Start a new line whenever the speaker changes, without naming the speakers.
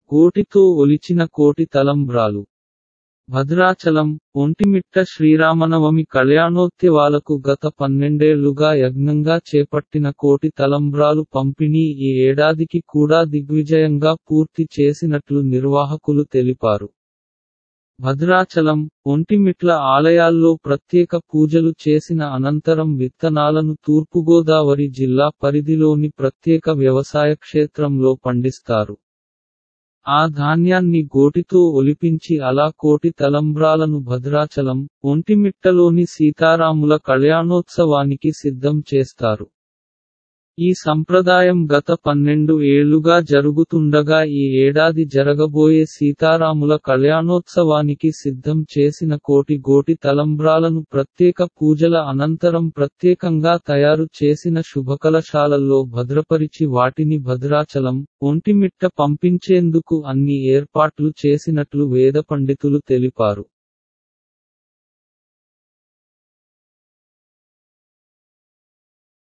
కోటితో ఒలిచిన కోటి తలంబ్రాలు భద్రాచలం ఒంటిమిట్ట శ్రీరామనవమి కళ్యాణోత్సవాలకు గత పన్నెండేళ్లుగా యజ్ఞంగా చేపట్టిన కోటి తలంబ్రాలు పంపిణీ ఈ ఏడాదికి కూడా దిగ్విజయంగా పూర్తి చేసినట్లు నిర్వాహకులు తెలిపారు భద్రాచలం ఒంటిమిట్ల ఆలయాల్లో ప్రత్యేక పూజలు చేసిన అనంతరం విత్తనాలను తూర్పుగోదావరి జిల్లా పరిధిలోని ప్రత్యేక వ్యవసాయ క్షేత్రంలో పండిస్తారు ఆ ధాన్యాన్ని గోటితో ఒలిపించి అలా కోటి తలంబ్రాలను భద్రాచలం ఒంటిమిట్టలోని సీతారాముల కళ్యాణోత్సవానికి సిద్ధం చేస్తారు ఈ సంప్రదాయం గత పన్నెండు ఏళ్లుగా జరుగుతుండగా ఈ ఏడాది జరగబోయే సీతారాముల కళ్యాణోత్సవానికి సిద్ధం చేసిన కోటి గోటి తలంబ్రాలను ప్రత్యేక పూజల అనంతరం ప్రత్యేకంగా తయారు చేసిన శుభకలశాలల్లో భద్రపరిచి వాటిని భద్రాచలం ఒంటిమిట్ట పంపించేందుకు అన్ని ఏర్పాట్లు చేసినట్లు వేద పండితులు తెలిపారు